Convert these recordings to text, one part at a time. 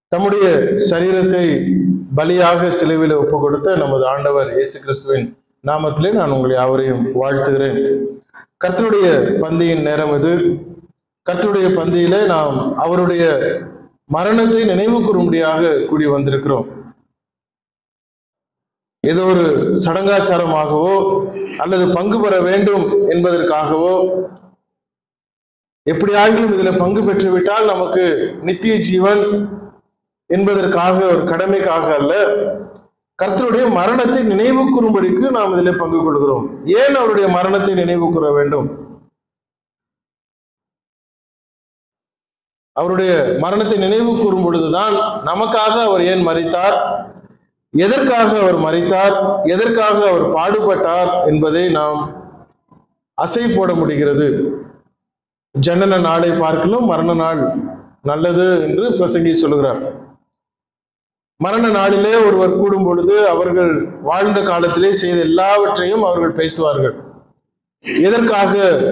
தம்முடைய சரீரத்தை பலியாக சிலுவையில் ஒப்பு கொடுத்த நமது ஆண்டவர் இயேசு கிறிஸ்துவின் நாமத்திலே நான் உங்களை யாவரையும் வாழ்த்துகிறேன் கர்த்தருடைய பந்தியின் நேரம் இது கர்த்தருடைய பந்தியிலே நாம் அவருடைய மரணத்தை நினைவு கூறும்படியாக கூடி வந்திருக்கிறோம் ஏதோ ஒரு சடங்காச்சாரமாகவோ அல்லது பங்கு பெற வேண்டும் என்பதற்காகவோ எப்படியாகிலும் இதுல பங்கு பெற்றுவிட்டால் நமக்கு நித்திய ஜீவன் என்பதற்காக ஒரு கடமைக்காக அல்ல கர்த்தருடைய மரணத்தை நினைவு கூறும்படிக்கு நாம் இதில் பங்கு கொள்கிறோம் ஏன் அவருடைய மரணத்தை நினைவு கூற வேண்டும் அவருடைய மரணத்தை நினைவு கூறும் பொழுதுதான் நமக்காக அவர் ஏன் மறித்தார் எதற்காக அவர் மறித்தார் எதற்காக அவர் பாடுபட்டார் என்பதை நாம் அசை போட முடிகிறது ஜனன நாளை பார்க்கலாம் மரண நாள் நல்லது என்று பிரசங்கி சொல்லுகிறார் மரண நாளிலே ஒருவர் கூடும் பொழுது அவர்கள் வாழ்ந்த காலத்திலே செய்த எல்லாவற்றையும் அவர்கள் பேசுவார்கள் எதற்காக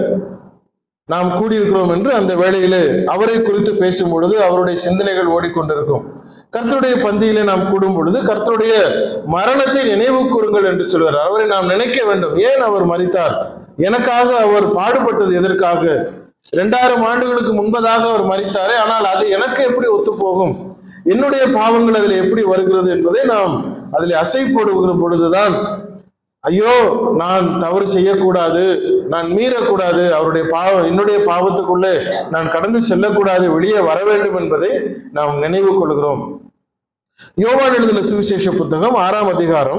நாம் கூடியிருக்கிறோம் என்று அந்த வேளையிலே அவரை குறித்து பேசும் பொழுது அவருடைய சிந்தனைகள் ஓடிக்கொண்டிருக்கும் கர்த்தருடைய பந்தியிலே நாம் கூடும் பொழுது கர்த்தருடைய மரணத்தை நினைவு கூறுங்கள் என்று சொல்கிறார் அவரை நாம் நினைக்க வேண்டும் ஏன் அவர் மறித்தார் எனக்காக அவர் பாடுபட்டது எதற்காக இரண்டாயிரம் ஆண்டுகளுக்கு முன்பதாக அவர் மறித்தாரே ஆனால் அது எனக்கு எப்படி ஒத்து போகும் என்னுடைய பாவங்கள் அதில் எப்படி வருகிறது என்பதை நாம் அதில் அசை போடுகிற பொழுதுதான் ஐயோ நான் தவறு செய்யக்கூடாது நான் மீறக்கூடாது அவருடைய பாவம் என்னுடைய பாவத்துக்குள்ளே நான் கடந்து செல்லக்கூடாது வெளியே வர வேண்டும் என்பதை நாம் நினைவு கொள்கிறோம் யோவான் எழுதின சுவிசேஷ புத்தகம் ஆறாம் அதிகாரம்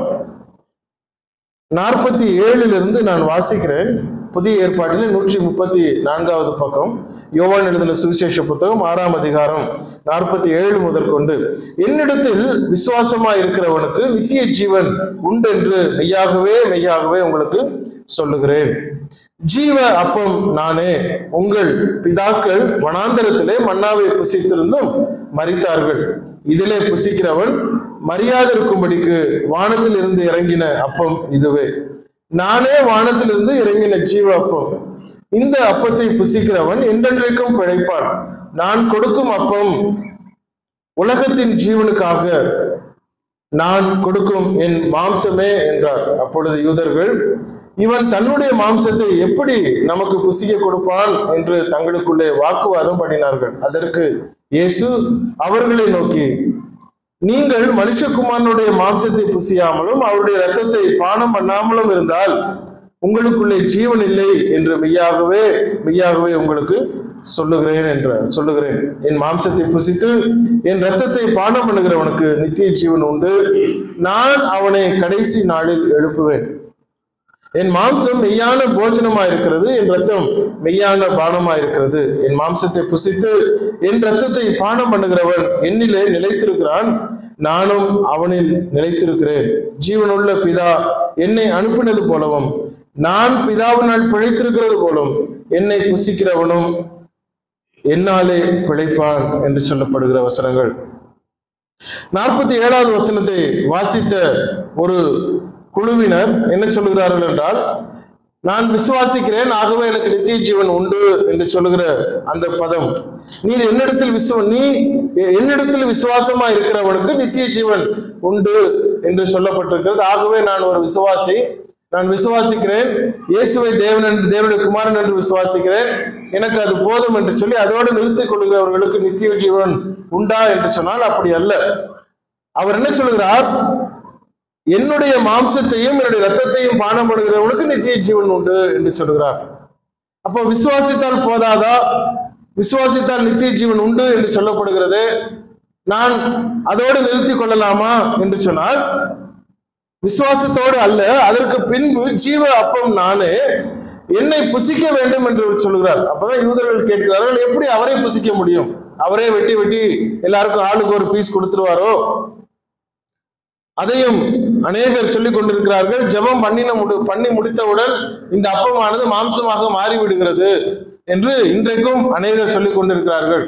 நாற்பத்தி ஏழிலிருந்து நான் வாசிக்கிறேன் புதிய ஏற்பாட்டில் நூற்றி முப்பத்தி நான்காவது பக்கம் யோவான் எழுதின சுவிசேஷ புத்தகம் ஆறாம் அதிகாரம் நாற்பத்தி ஏழு முதற்கொண்டு என்னிடத்தில் விசுவாசமா இருக்கிறவனுக்கு நித்திய ஜீவன் உண்டென்று மெய்யாகவே மெய்யாகவே உங்களுக்கு சொல்லுகிறேன் ஜீவ அப்பம் நானே உங்கள் பிதாக்கள் வனாந்தரத்திலே மன்னாவை புசித்திருந்தும் மறித்தார்கள் இதிலே புசிக்கிறவன் மரியாதை வானத்தில் இருந்து இறங்கின அப்பம் இதுவே நானே வானத்திலிருந்து இறங்கின ஜீவ அப்பம் இந்த அப்பத்தை புசிக்கிறவன் என்றென்றைக்கும் பிழைப்பான் நான் கொடுக்கும் அப்பம் உலகத்தின் ஜீவனுக்காக நான் கொடுக்கும் என் மாம்சமே என்றார் அப்பொழுது யூதர்கள் இவன் தன்னுடைய மாம்சத்தை எப்படி நமக்கு புசிக்க கொடுப்பான் என்று தங்களுக்குள்ளே வாக்குவாதம் பண்ணினார்கள் அதற்கு இயேசு அவர்களை நோக்கி நீங்கள் மனுஷகுமாரனுடைய மாம்சத்தை புசியாமலும் அவருடைய இரத்தத்தை பானம் பண்ணாமலும் இருந்தால் உங்களுக்குள்ளே ஜீவன் இல்லை என்று மெய்யாகவே மெய்யாகவே உங்களுக்கு சொல்லுகிறேன் என்ற சொல்லுகிறேன் என் மாம்சத்தை புசித்து என் இரத்தத்தை பானம் பண்ணுகிறவனுக்கு நித்திய ஜீவன் உண்டு நான் அவனை கடைசி நாளில் எழுப்புவேன் என் மாம்சம் மெய்யான போஜனமா இருக்கிறது என் ரத்தம் மெய்யான பானமா இருக்கிறது என் மாம்சத்தை புசித்து என் ரத்தத்தை பானம் பண்ணுகிறவன் என்னிலே நிலைத்திருக்கிறான் நானும் அவனில் நிலைத்திருக்கிறேன் ஜீவனுள்ள பிதா என்னை அனுப்பினது போலவும் நான் பிதாவினால் பிழைத்திருக்கிறது போலும் என்னை புசிக்கிறவனும் என்னாலே பிழைப்பான் என்று சொல்லப்படுகிற வசனங்கள் நாற்பத்தி ஏழாவது வசனத்தை வாசித்த ஒரு குழுவினர் என்ன சொல்லுகிறார்கள் என்றால் நான் விசுவாசிக்கிறேன் ஆகவே எனக்கு நித்திய ஜீவன் உண்டு என்று சொல்லுகிற அந்த பதம் நீர் என்னிடத்தில் விசுவ நீ என்னிடத்தில் விசுவாசமா இருக்கிறவனுக்கு நித்திய ஜீவன் உண்டு என்று சொல்லப்பட்டிருக்கிறது ஆகவே நான் ஒரு விசுவாசி நான் விசுவாசிக்கிறேன் இயேசுவை தேவன் என்று தேவனுடைய குமாரன் என்று விசுவாசிக்கிறேன் எனக்கு அது போதும் என்று சொல்லி அதோடு நிறுத்திக் கொள்கிறவர்களுக்கு நித்திய ஜீவன் உண்டா என்று சொன்னால் அப்படி அல்ல அவர் என்ன சொல்கிறார் என்னுடைய மாம்சத்தையும் என்னுடைய ரத்தத்தையும் பானம் பண்ணுகிறவனுக்கு நித்திய ஜீவன் உண்டு என்று சொல்கிறார் அப்போ விசுவாசித்தால் போதாதா விசுவாசித்தால் நித்திய ஜீவன் உண்டு என்று சொல்லப்படுகிறது நான் அதோடு நிறுத்திக் கொள்ளலாமா என்று சொன்னால் விசுவாசத்தோடு அல்ல அதற்கு பின்பு ஜீவ அப்பம் நானே என்னை புசிக்க வேண்டும் என்று சொல்கிறார் அப்பதான் யூதர்கள் கேட்கிறார்கள் எப்படி அவரை புசிக்க முடியும் அவரே வெட்டி வெட்டி எல்லாருக்கும் ஆளுக்கு ஒரு பீஸ் கொடுத்துருவாரோ அதையும் அநேகர் சொல்லிக் கொண்டிருக்கிறார்கள் ஜெபம் பண்ணின முடி பண்ணி முடித்தவுடன் இந்த அப்பமானது மாம்சமாக மாறிவிடுகிறது என்று இன்றைக்கும் அநேகர் சொல்லிக் கொண்டிருக்கிறார்கள்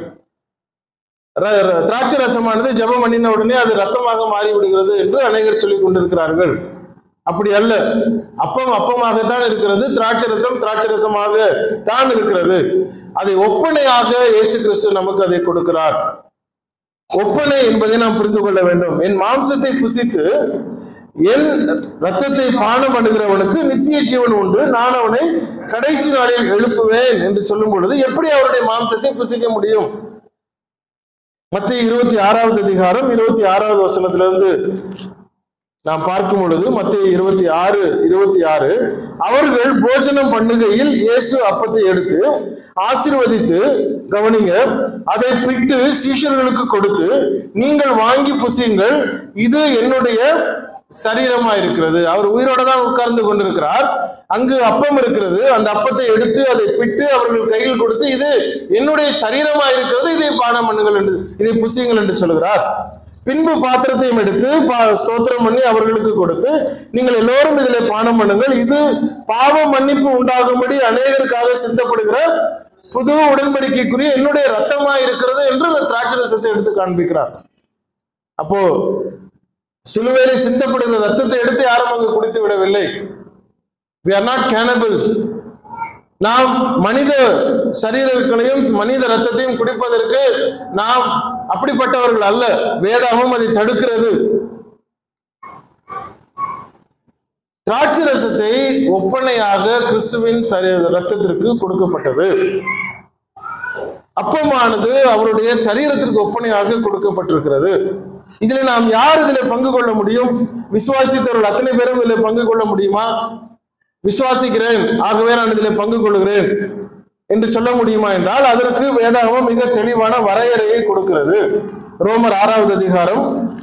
ர- ர- திராட்சை ரசமானது ஜெபம் பண்ணின உடனே அது ரத்தமாக மாறி விடுகிறது என்று அநேகர் சொல்லிக் கொண்டிருக்கிறார்கள் அப்படி அல்ல அப்பம் அப்பமாகத்தான் இருக்கிறது திராட்சை ரசம் திராட்சை ரசமாக தான் இருக்கிறது அதை ஒப்பனையாக இயேசு கிறிஸ்து நமக்கு அதை கொடுக்கிறார் ஒப்பனை என்பதை நாம் புரிந்து கொள்ள வேண்டும் என் மாம்சத்தை புசித்து என் ரத்தத்தை பானம் பண்ணுகிறவனுக்கு நித்திய ஜீவன் உண்டு நான் அவனை கடைசி நாளில் எழுப்புவேன் என்று சொல்லும் பொழுது எப்படி அவருடைய மாம்சத்தை புசிக்க முடியும் மத்திய இருபத்தி ஆறாவது அதிகாரம் இருபத்தி ஆறாவது வசனத்திலிருந்து நாம் பார்க்கும் பொழுது மத்திய இருபத்தி ஆறு இருபத்தி ஆறு அவர்கள் போஜனம் பண்ணுகையில் இயேசு அப்பத்தை எடுத்து ஆசீர்வதித்து கவனிங்க அதை பிட்டு சீஷர்களுக்கு கொடுத்து நீங்கள் வாங்கி புசியுங்கள் இது என்னுடைய சரீரமா இருக்கிறது அவர் உயிரோட தான் உட்கார்ந்து கொண்டிருக்கிறார் அங்கு அப்பம் இருக்கிறது அந்த அப்பத்தை எடுத்து அதை பிட்டு அவர்கள் கையில் கொடுத்து இது என்னுடைய சரீரமா இருக்கிறது இதை பானம் பண்ணுங்கள் என்று இதை புசியுங்கள் என்று சொல்கிறார் பின்பு பாத்திரத்தையும் எடுத்து பா- ஸ்தோத்திரம் பண்ணி அவர்களுக்கு கொடுத்து நீங்கள் எல்லோரும் இதில் பானம் பண்ணுங்கள் இது பாவ மன்னிப்பு உண்டாகும்படி அநேகருக்காக சிந்தப்படுகிற புது உடன்படிக்கைக்குரிய என்னுடைய ரத்தமா இருக்கிறது என்று அந்த திராட்சை ரசத்தை எடுத்து காண்பிக்கிறார் அப்போ சிலுவையிலே சிந்தப்படுகிற ரத்தத்தை எடுத்து யாரும் அங்கு குடித்து விடவில்லை we are not cannibals நாம் மனித சரீரங்களையும் மனித ரத்தத்தையும் குடிப்பதற்கு நாம் அப்படிப்பட்டவர்கள் அல்ல வேதாகமும் அதை தடுக்கிறது திராட்சை ரசத்தை ஒப்பனையாக கிறிஸ்துவின் சரி ரத்தத்திற்கு கொடுக்கப்பட்டது அப்பமானது அவருடைய சரீரத்திற்கு ஒப்பனையாக கொடுக்கப்பட்டிருக்கிறது இதுல நாம் யார் இதுல பங்கு கொள்ள முடியும் விசுவாசித்தவர்கள் அத்தனை பேரும் இதுல பங்கு கொள்ள முடியுமா விசுவாசிக்கிறேன் ஆகவே நான் இதில் பங்கு கொள்கிறேன் என்று சொல்ல முடியுமா என்றால் அதற்கு வேதாகமம் மிக தெளிவான வரையறையை கொடுக்கிறது ரோமர் ஆறாவது அதிகாரம்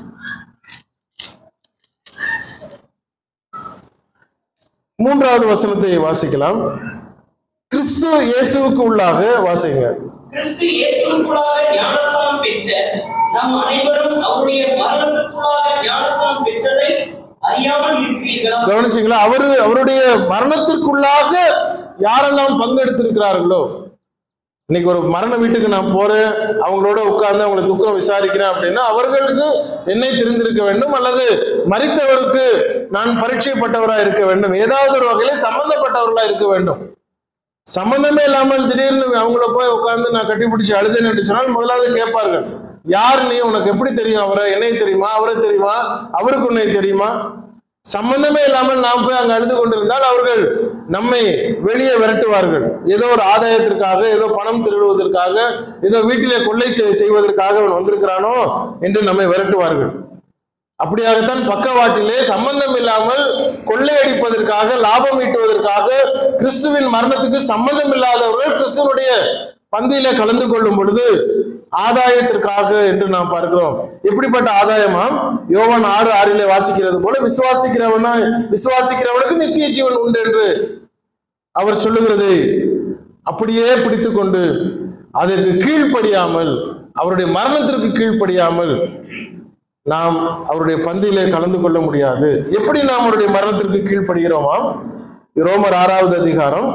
மூன்றாவது வசனத்தை வாசிக்கலாம் கிறிஸ்து இயேசுவுக்கு உள்ளாக வாசிங்க கிறிஸ்து இயேசுவுக்குள்ளாக ஞானஸ்நானம் பெற்ற நாம் அனைவரும் அவருடைய மரணத்துக்குள்ளாக ஞானஸ்நானம் பெற்றதை அறியாமல் இருக்கிறீர்களா கவனிச்சீங்களா அவரு அவருடைய மரணத்திற்குள்ளாக யாரெல்லாம் பங்கெடுத்திருக்கிறார்களோ இன்னைக்கு ஒரு மரண வீட்டுக்கு நான் போறேன் அவங்களோட உட்கார்ந்து அவங்களை துக்கம் விசாரிக்கிறேன் அப்படின்னா அவர்களுக்கு என்னை தெரிந்திருக்க வேண்டும் அல்லது மரித்தவருக்கு நான் பரீட்சைப்பட்டவரா இருக்க வேண்டும் ஏதாவது ஒரு வகையில சம்பந்தப்பட்டவர்களா இருக்க வேண்டும் சம்பந்தமே இல்லாமல் திடீர்னு அவங்கள போய் உட்கார்ந்து நான் கட்டிப்பிடிச்சு அழுதேன் என்று சொன்னால் முதலாவது கேட்பார்கள் யார் நீ உனக்கு எப்படி தெரியும் அவரை என்னை தெரியுமா அவரை தெரியுமா அவருக்கு உன்னை தெரியுமா சம்பந்தமே இல்லாமல் நாம் போய் அங்க அழுது கொண்டிருந்தால் அவர்கள் நம்மை வெளியே விரட்டுவார்கள் ஏதோ ஒரு ஆதாயத்திற்காக ஏதோ பணம் திருடுவதற்காக ஏதோ வீட்டிலே கொள்ளை செய்- செய்வதற்காக அவன் வந்திருக்கிறானோ என்று நம்மை விரட்டுவார்கள் அப்படியாகத்தான் பக்கவாட்டிலே சம்பந்தம் இல்லாமல் கொள்ளையடிப்பதற்காக லாபம் ஈட்டுவதற்காக கிறிஸ்துவின் மரணத்துக்கு சம்பந்தம் இல்லாதவர்கள் கிறிஸ்துவனுடைய பந்தியிலே கலந்து கொள்ளும் பொழுது ஆதாயத்திற்காக என்று நாம் பார்க்கிறோம் எப்படிப்பட்ட ஆதாயமாம் யோவான் ஆறு ஆறிலே வாசிக்கிறது போல விசுவாசிக்கிறவனா விசுவாசிக்கிறவனுக்கு நித்திய ஜீவன் உண்டு என்று அவர் சொல்லுகிறதை அப்படியே பிடித்துக்கொண்டு அதற்கு கீழ்ப்படியாமல் அவருடைய மரணத்திற்கு கீழ்ப்படியாமல் நாம் அவருடைய பந்தியிலே கலந்து கொள்ள முடியாது எப்படி நாம் அவருடைய மரணத்திற்கு கீழ்ப்படுகிறோமாம் ரோமர் ஆறாவது அதிகாரம்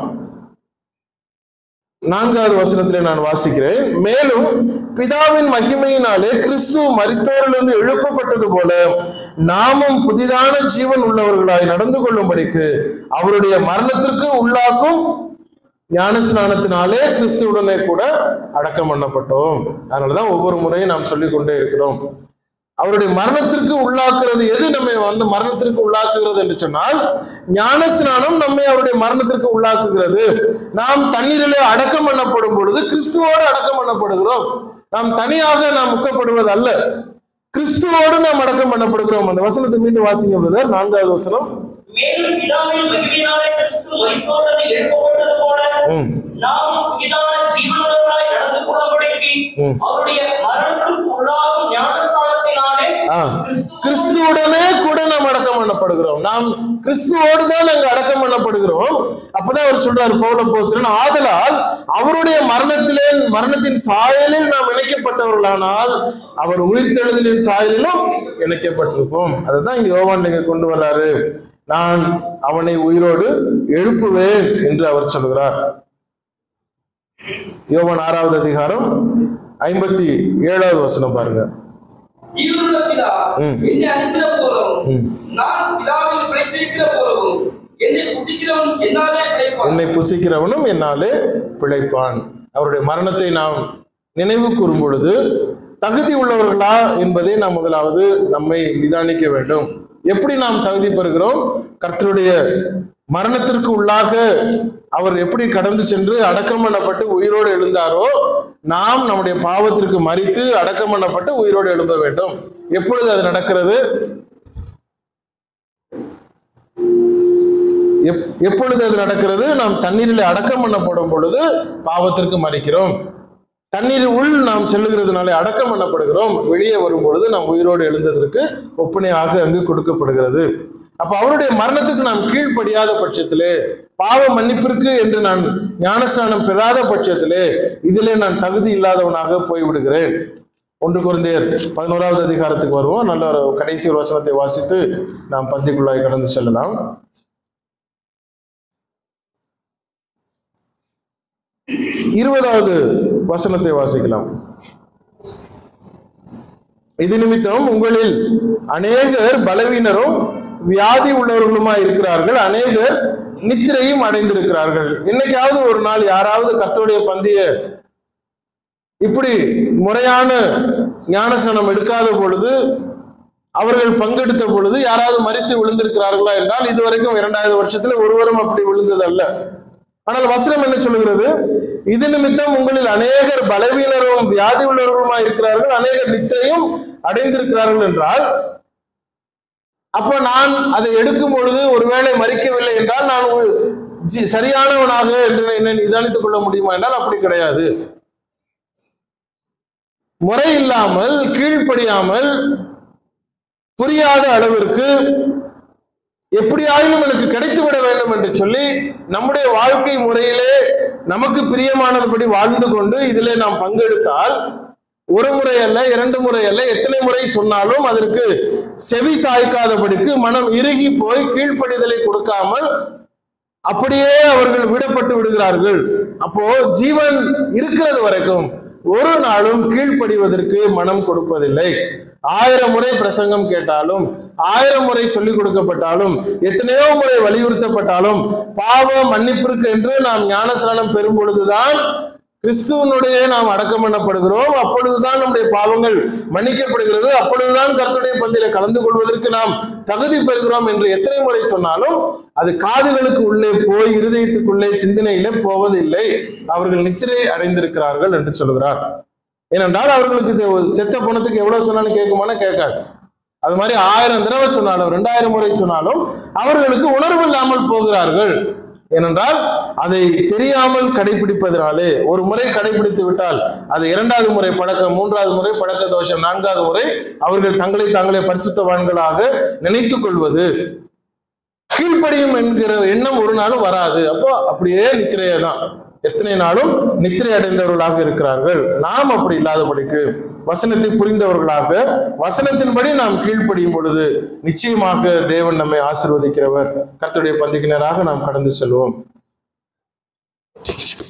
நான்காவது வசனத்திலே நான் வாசிக்கிறேன் மேலும் பிதாவின் மகிமையினாலே கிறிஸ்து மரித்தோரிலிருந்து எழுப்பப்பட்டது போல நாமும் புதிதான ஜீவன் உள்ளவர்களாய் நடந்து கொள்ளும்படிக்கு அவருடைய மரணத்திற்கு உள்ளாக்கும் ஞான ஸ்நானத்தினாலே கிறிஸ்துவுடனே கூட அடக்கம் பண்ணப்பட்டோம் அதனாலதான் ஒவ்வொரு முறையும் நாம் சொல்லிக் கொண்டே இருக்கிறோம் அவருடைய மரணத்திற்கு உள்ளாக்குறது எது நம்மை வந்து மரணத்திற்கு உள்ளாக்குகிறது என்று சொன்னால் ஞான ஸ்நானம் நம்மை அவருடைய மரணத்திற்கு உள்ளாக்குகிறது நாம் தண்ணீரிலே அடக்கம் பண்ணப்படும் பொழுது கிறிஸ்துவோடு அடக்கம் பண்ணப்படுகிறோம் நாம் தனியாக நாம் முக்கப்படுவது அல்ல கிறிஸ்துவோடு நாம் அடக்கம் பண்ணப்படுகிறோம் அந்த வசனத்தை மீண்டும் வாசிங்க பிரதர் நான்காவது வசனம் மேலும் பிதாவின் மகிமையினாலே கிறிஸ்து மரித்தோரிலிருந்து எழுப்பப்பட்டது போல ம். நாம் புதிதான ஜீவனுள்ளவராய் நடந்து கொள்ளும்படிக்கு ம். அவருடைய மரணத்திற்கு உள்ளாகும் ஞானஸ்தானத்தினாலே ஆ, கிறிஸ்துவோடு கிறிஸ்துவுடனே கூட நாம் அடக்கம் பண்ணப்படுகிறோம் நாம் கிறிஸ்துவோடு தான் அங்க அடக்கம் பண்ணப்படுகிறோம் அப்பதான் அவர் சொல்றாரு பவுல போஸ்தலன் ஆதலால் அவருடைய மரணத்திலே மரணத்தின் சாயலில் நாம் இணைக்கப்பட்டவர்களானால் அவர் உயிர்த்தெழுதலின் சாயலிலும் இணைக்கப்பட்டிருப்போம் அதுதான் இங்க யோவான் நீங்க கொண்டு வர்றாரு நான் அவனை உயிரோடு எழுப்புவேன் என்று அவர் சொல்கிறார் யோவான் ஆறாவது அதிகாரம் ஐம்பத்தி ஏழாவது வசனம் பாருங்க ஜீவனுள்ள பிதா ம். என்னை அனுப்பின போதும் ம். நான் பிதாவில் பிழைத்திருக்கிற போதும் என்னை புசிக்கிறவன் என்னாலே பிழைப்பான் என்னை புசிக்கிறவனும் என்னாலே பிழைப்பான் அவருடைய மரணத்தை நாம் நினைவு கூறும் பொழுது தகுதி உள்ளவர்களா என்பதை நாம் முதலாவது நம்மை நிதானிக்க வேண்டும் எப்படி நாம் தகுதி பெறுகிறோம் கர்த்தருடைய மரணத்திற்கு உள்ளாக அவர் எப்படி கடந்து சென்று அடக்கம் பண்ணப்பட்டு உயிரோடு எழுந்தாரோ நாம் நம்முடைய பாவத்திற்கு மறித்து அடக்கம் பண்ணப்பட்டு உயிரோடு எழும்ப வேண்டும் எப்பொழுது அது நடக்கிறது எப்- எப்பொழுது அது நடக்கிறது நாம் தண்ணீரில் அடக்கம் பண்ணப்படும் பொழுது பாவத்திற்கு மறிக்கிறோம் தண்ணீர் உள் நாம் செல்லுகிறதுனாலே அடக்கம் பண்ணப்படுகிறோம் வெளியே வரும் பொழுது நாம் உயிரோடு எழுந்ததற்கு ஒப்பனையாக அங்கு கொடுக்கப்படுகிறது அப்ப அவருடைய மரணத்துக்கு நாம் கீழ்ப்படியாத பட்சத்திலே பாவ மன்னிப்பிற்கு என்று நான் ஞானஸ்நானம் பெறாத பட்சத்திலே இதிலே நான் தகுதி இல்லாதவனாக போய்விடுகிறேன் ஒன்று குருந்தியர் பதினோராவது அதிகாரத்துக்கு வருவோம் நல்ல ஒரு கடைசி ஒரு வசனத்தை வாசித்து நாம் பந்திக்குள்ளாய் கடந்து செல்லலாம் இருபதாவது வசனத்தை வாசிக்கலாம் இது நிமித்தம் உங்களில் அநேகர் பலவீனரும் வியாதி உள்ளவர்களுமா இருக்கிறார்கள் அநேகர் நித்திரையும் அடைந்திருக்கிறார்கள் என்னைக்காவது ஒரு நாள் யாராவது கர்த்தருடைய பந்திய இப்படி முறையான ஞானஸ்நானம் எடுக்காத பொழுது அவர்கள் பங்கெடுத்த பொழுது யாராவது மறித்து விழுந்திருக்கிறார்களா என்றால் இதுவரைக்கும் இரண்டாயிரம் வருஷத்துல ஒருவரும் அப்படி விழுந்தது அல்ல ஆனால் வசனம் என்ன சொல்லுகிறது இது நிமித்தம் உங்களில் அநேகர் பலவீனரும் வியாதி உள்ளவர்களுமா இருக்கிறார்கள் அநேகர் நித்திரையும் அடைந்திருக்கிறார்கள் என்றால் அப்ப நான் அதை எடுக்கும் பொழுது ஒருவேளை மறிக்கவில்லை என்றால் நான் ஒரு ஜி- சரியானவனாக என்று என்னை நிதானித்துக் கொள்ள முடியுமா என்றால் அப்படி கிடையாது முறை இல்லாமல் கீழ்ப்படியாமல் புரியாத அளவிற்கு எப்படியாயினும் எனக்கு கிடைத்து விட வேண்டும் என்று சொல்லி நம்முடைய வாழ்க்கை முறையிலே நமக்கு பிரியமானதுபடி வாழ்ந்து கொண்டு இதிலே நாம் பங்கெடுத்தால் ஒரு முறை அல்ல இரண்டு முறை அல்ல எத்தனை முறை சொன்னாலும் அதற்கு செவி சாய்க்காதபடிக்கு மனம் இறுகி போய் கீழ்ப்படிதலை கொடுக்காமல் அப்படியே அவர்கள் விடப்பட்டு விடுகிறார்கள் அப்போ ஜீவன் இருக்கிறது வரைக்கும் ஒரு நாளும் கீழ்ப்படிவதற்கு மனம் கொடுப்பதில்லை ஆயிரம் முறை பிரசங்கம் கேட்டாலும் ஆயிரம் முறை சொல்லிக் கொடுக்கப்பட்டாலும் எத்தனையோ முறை வலியுறுத்தப்பட்டாலும் பாவ மன்னிப்பிற்கு என்று நாம் ஞானஸ்நானம் பெறும் பொழுதுதான் கிறிஸ்துவனுடைய நாம் அடக்கம் பண்ணப்படுகிறோம் அப்பொழுதுதான் நம்முடைய பாவங்கள் மன்னிக்கப்படுகிறது அப்பொழுதுதான் கர்த்தருடைய பந்தியில கலந்து கொள்வதற்கு நாம் தகுதி பெறுகிறோம் என்று எத்தனை முறை சொன்னாலும் அது காதுகளுக்கு உள்ளே போய் இருதயத்துக்குள்ளே சிந்தனையிலே போவதில்லை அவர்கள் நித்திரை அடைந்திருக்கிறார்கள் என்று சொல்கிறார் ஏனென்றால் அவர்களுக்கு இது ஒரு செத்த பணத்துக்கு எவ்வளவு சொன்னாலும் கேட்குமானா கேட்காது அது மாதிரி ஆயிரம் தடவை சொன்னாலும் ரெண்டாயிரம் முறை சொன்னாலும் அவர்களுக்கு உணர்வு இல்லாமல் போகிறார்கள் ஏனென்றால் அதை தெரியாமல் கடைபிடிப்பதனாலே ஒரு முறை கடைபிடித்து விட்டால் அது இரண்டாவது முறை பழக்கம் மூன்றாவது முறை பழக்க தோஷம் நான்காவது முறை அவர்கள் தங்களை தாங்களே பரிசுத்தவான்களாக நினைத்துக் கொள்வது கீழ்ப்படியும் என்கிற எண்ணம் ஒரு நாளும் வராது அப்போ அப்படியே நித்திரையே தான் எத்தனை நாளும் நித்திரை அடைந்தவர்களாக இருக்கிறார்கள் நாம் அப்படி இல்லாதபடிக்கு வசனத்தை புரிந்தவர்களாக வசனத்தின்படி நாம் கீழ்ப்படியும் பொழுது நிச்சயமாக தேவன் நம்மை ஆசிர்வதிக்கிறவர் கர்த்தருடைய பந்திக்கினராக நாம் கடந்து செல்வோம்